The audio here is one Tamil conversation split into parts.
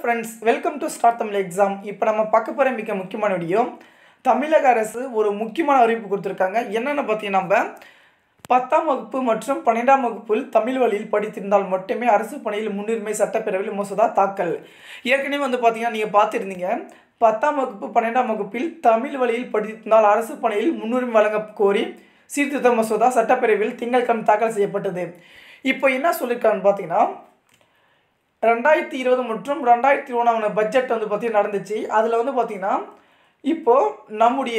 friends welcome to start Tamil exam இப்போ நம்ம பார்க்க போகிற மிக முக்கியமான வீடியோ தமிழக அரசு ஒரு முக்கியமான அறிவிப்பு கொடுத்துருக்காங்க என்னென்னு பார்த்தீங்கன்னா நம்ம பத்தாம் வகுப்பு மற்றும் பன்னிரெண்டாம் வகுப்பில் தமிழ் வழியில் படித்திருந்தால் மட்டுமே அரசு பணியில் முன்னுரிமை சட்டப்பேரவையில் மசோதா தாக்கல் ஏற்கனவே வந்து பார்த்தீங்கன்னா நீங்கள் பார்த்துருந்தீங்க பத்தாம் வகுப்பு பன்னிரெண்டாம் வகுப்பில் தமிழ் வழியில் படித்திருந்தால் அரசு பணியில் முன்னுரிமை வழங்க கோரி சீர்திருத்த மசோதா சட்டப்பேரவையில் திங்கட்கிழமை தாக்கல் செய்யப்பட்டது இப்போ என்ன சொல்லியிருக்காங்கன்னு பார்த்தீங்கன்னா ரெண்டாயிரத்தி இருபது மற்றும் ரெண்டாயிரத்தி இருபதாம் பட்ஜெட் வந்து பார்த்தீங்கன்னா நடந்துச்சு அதில் வந்து பார்த்திங்கன்னா இப்போது நம்முடைய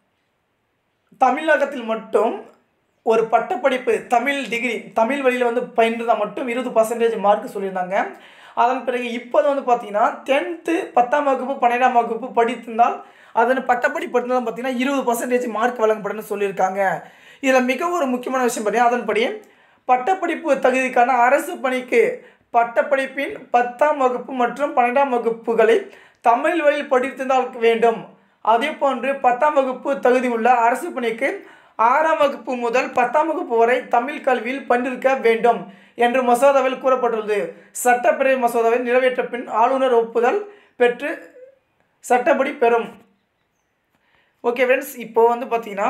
தமிழகத்தில் மட்டும் ஒரு பட்டப்படிப்பு தமிழ் டிகிரி தமிழ் வழியில் வந்து பயின்றுதான் மட்டும் இருபது பர்சன்டேஜ் மார்க் சொல்லியிருந்தாங்க அதன் பிறகு இப்போது வந்து பார்த்திங்கன்னா டென்த்து பத்தாம் வகுப்பு பன்னிரெண்டாம் வகுப்பு படித்திருந்தால் அதன் பட்டப்படிப்பு படித்திருந்தால் பார்த்திங்கன்னா இருபது பர்சன்டேஜ் மார்க் வழங்கப்படும்னு சொல்லியிருக்காங்க இதில் மிக ஒரு முக்கியமான விஷயம் பார்த்தீங்கன்னா அதன்படி பட்டப்படிப்பு தகுதிக்கான அரசு பணிக்கு பட்டப்படிப்பின் பத்தாம் வகுப்பு மற்றும் பன்னெண்டாம் வகுப்புகளை தமிழ் வழியில் படித்திருந்தால் வேண்டும் அதே போன்று பத்தாம் வகுப்பு தகுதி உள்ள அரசு பணிக்கு ஆறாம் வகுப்பு முதல் பத்தாம் வகுப்பு வரை தமிழ் கல்வியில் பண்டிருக்க வேண்டும் என்று மசோதாவில் கூறப்பட்டுள்ளது சட்டப்பேரவை மசோதாவை நிறைவேற்ற பின் ஆளுநர் ஒப்புதல் பெற்று சட்டப்படி பெறும் ஓகே ஃப்ரெண்ட்ஸ் இப்போ வந்து பார்த்தீங்கன்னா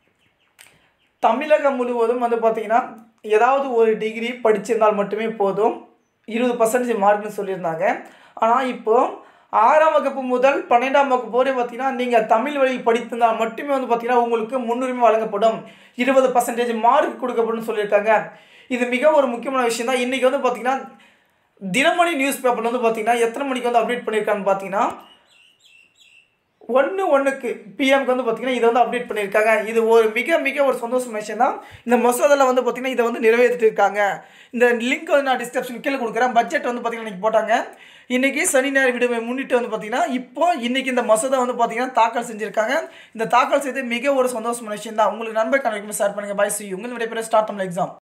தமிழகம் முழுவதும் வந்து பார்த்தீங்கன்னா ஏதாவது ஒரு டிகிரி படிச்சிருந்தால் மட்டுமே போதும் இருபது பர்சன்டேஜ் மார்க்னு சொல்லியிருந்தாங்க ஆனால் இப்போது ஆறாம் வகுப்பு முதல் பன்னெண்டாம் வகுப்பு வரை பார்த்தீங்கன்னா நீங்கள் தமிழ் வழியில் படித்திருந்தால் மட்டுமே வந்து பார்த்தீங்கன்னா உங்களுக்கு முன்னுரிமை வழங்கப்படும் இருபது பர்சன்டேஜ் மார்க் கொடுக்கப்படும் சொல்லியிருக்காங்க இது மிக ஒரு முக்கியமான விஷயம் தான் இன்றைக்கி வந்து பார்த்திங்கன்னா தினமணி நியூஸ் பேப்பர் வந்து பார்த்திங்கன்னா எத்தனை மணிக்கு வந்து அப்டேட் பண்ணியிருக்காங்கன்னு பார்த்தீங்கன்னா ஒன்று ஒன்றுக்கு பிஎம்க்கு வந்து பார்த்திங்கன்னா இதை வந்து அப்டேட் பண்ணியிருக்காங்க இது ஒரு மிக மிக ஒரு சந்தோஷம் விஷயம் தான் இந்த மசோதாவில் வந்து பார்த்திங்கன்னா இதை வந்து நிறைவேற்றிட்டு இருக்காங்க இந்த லிங்க் வந்து நான் டிஸ்கிரிப்ஷன் கீழே கொடுக்குறேன் பட்ஜெட் வந்து பார்த்திங்கன்னா இன்றைக்கி போட்டாங்க இன்றைக்கி சனி ஞாயிறு விடுமை முன்னிட்டு வந்து பார்த்திங்கன்னா இப்போ இன்றைக்கி இந்த மசோதா வந்து பார்த்திங்கன்னா தாக்கல் செஞ்சுருக்காங்க இந்த தாக்கல் செய்து மிக ஒரு சந்தோஷமான விஷயம் தான் உங்களுக்கு நண்பர் கணக்கு ஷேர் பண்ணுங்கள் பாய் சி உங்கள் விடைபெற ஸ்டார்ட் பண்ண எக்ஸாம்